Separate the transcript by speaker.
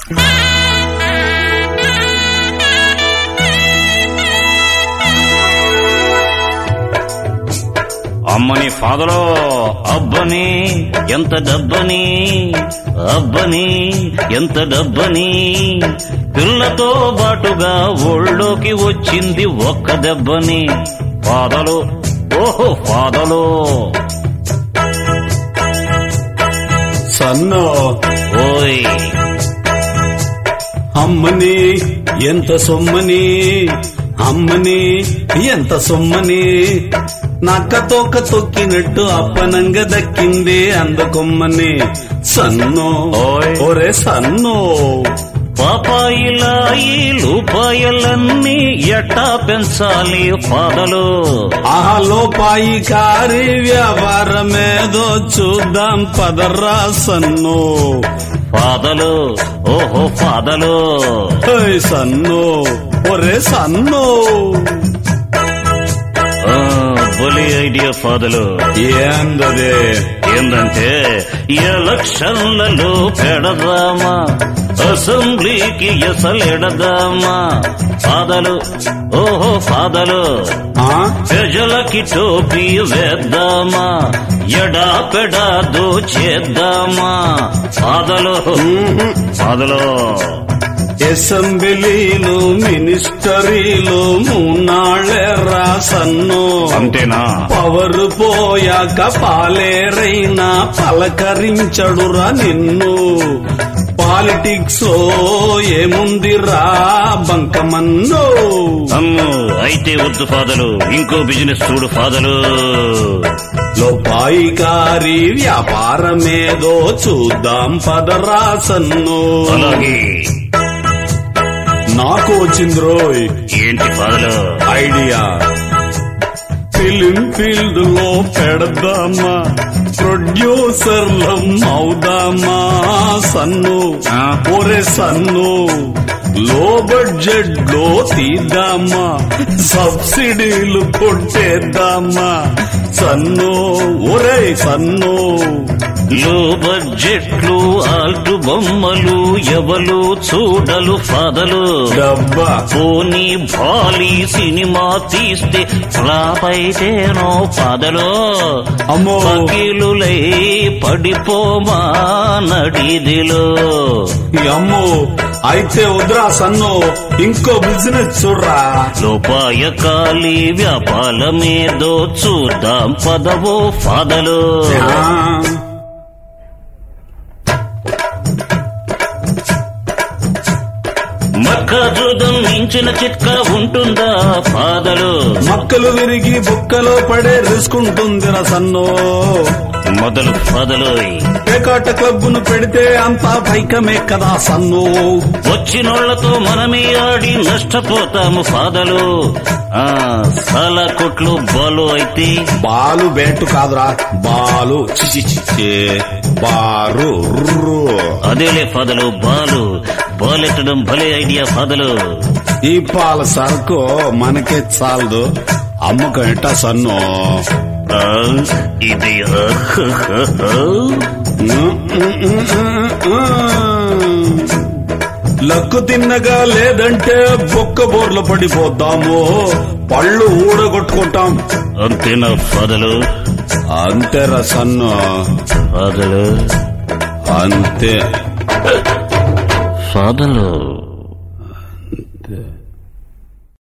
Speaker 1: అమ్మని ఫాదరో అబ్బని ఎంత డబ్బని అబ్బని ఎంత డబ్బని పిల్లతో బాటుగా ఒళ్ళోకి వచ్చింది ఒక్క దెబ్బని ఫాదలు ఓహో ఫాదలు
Speaker 2: సన్నో
Speaker 1: ఓయ్
Speaker 2: అమ్మని ఎంత సొమ్మని అమ్మని ఎంత సొమ్మని నక్క తోక తొక్కినట్టు అప్పనంగా దక్కింది అందకొమ్మని సన్నో
Speaker 1: ఓయ్.
Speaker 2: ఒరే సన్నో
Speaker 1: పాపాయిలా ఈ రూపాయలన్నీ ఎట్టా పెంచాలి ఫాదలు
Speaker 2: ఆలో పాయి కారి వ్యాపారమేదో చూద్దాం పదరా సన్నో
Speaker 1: ఫాదలు ఓహో ఫాదలు
Speaker 2: ఓయ్ సన్నో ఒరే సన్నో
Speaker 1: ఆ, బొలి ఐడియా ఫాదలు
Speaker 2: ఏందదే
Speaker 1: ఏందంటే ఎలక్షన్లలో పెడదామా అసెంబ్లీకి ఎసలెడదామా ఫాదలు ఓహో ఫాదలు
Speaker 2: ఆ
Speaker 1: ప్రజలకి టోపీ వేద్దామా ఎడా పెడా దోచేద్దామా ఫాదలు ఫాదలు
Speaker 2: అసెంబ్లీలు మినిస్టరీలు మూనాళ్ళే రాసన్ను
Speaker 1: అంతేనా
Speaker 2: పవర్ పోయాక పాలేరైనా పలకరించడురా నిన్ను పాలిటిక్స్ లో ఏముందిరా బంకమన్ను
Speaker 1: అమ్ము అయితే వద్దు ఫాదలు ఇంకో బిజినెస్ చూడు ఫాదలు
Speaker 2: లోపాయికారి వ్యాపారమేదో చూద్దాం పదరా సన్ను
Speaker 1: అలాగే
Speaker 2: నాకు వచ్చింది రోయ్
Speaker 1: ఏంటి ఫాదలు
Speaker 2: ఐడియా ఫిలిం ఫీల్డ్ లో పెడదామా ప్రొడ్యూసర్లం అవుదామా సన్ను
Speaker 1: ఆ.
Speaker 2: ఒరే సన్ను లో బడ్జెట్ లో తీద్దామా సబ్సిడీలు కొట్టేద్దామా సన్ను ఒరే సన్ను
Speaker 1: లో బడ్జెట్లు ఆల్టు బొమ్మలు ఎవలు చూడలు ఫాదలు
Speaker 2: డబ్బా
Speaker 1: పోనీ భాలీ సినిమా తీస్తే ఫ్లాప్ అయితేనో ఫాదలు
Speaker 2: అమ్మో
Speaker 1: వకీలులై పడిపోమా నడిదిలో
Speaker 2: ఈ అమ్మో అయితే వద్దురా సన్ను ఇంకో బిజినెస్ చూడరా
Speaker 1: లోపాయకాలి వ్యాపారమేదో చూద్దాం పదవో ఫాదలు
Speaker 2: ఆ.
Speaker 1: మక్క జూదం మించిన చిట్కా ఉంటుందా ఫాదలు
Speaker 2: మక్కలు విరిగి బుక్కలో పడే రిస్క్ ఉంటుందిరా సన్ను
Speaker 1: మొదలు ఫాదలు
Speaker 2: పేకాట క్లబ్బును పెడితే అంతా పైకమే కదా సన్ను
Speaker 1: వచ్చినోళ్లతో మనమే ఆడి నష్టపోతాము ఫాదలు ఆ సాల కొట్లు బాలు అయితే
Speaker 2: బాలు బేటు కాదురా బాలు చిచి చిచే బారు రుర్రు.
Speaker 1: అదేలే ఫాదలు బాలు బాలెట్టడం భలే ఐడియా ఫాదలు
Speaker 2: ఈ పాల సరుకు మనకే చాలదు అమ్మకం ఎట్టా సన్ను
Speaker 1: ఆ, ఇది
Speaker 2: లక్కు తిన్నగా లేదంటే బొక్క బోర్లు పడిపోతాము పళ్ళు ఊడగొట్టుకుంటాం
Speaker 1: అంతేనా ఫాదలు
Speaker 2: అంతేరా సన్ను
Speaker 1: ఫాదలు
Speaker 2: అంతే
Speaker 1: ఫాదలు
Speaker 2: అంతే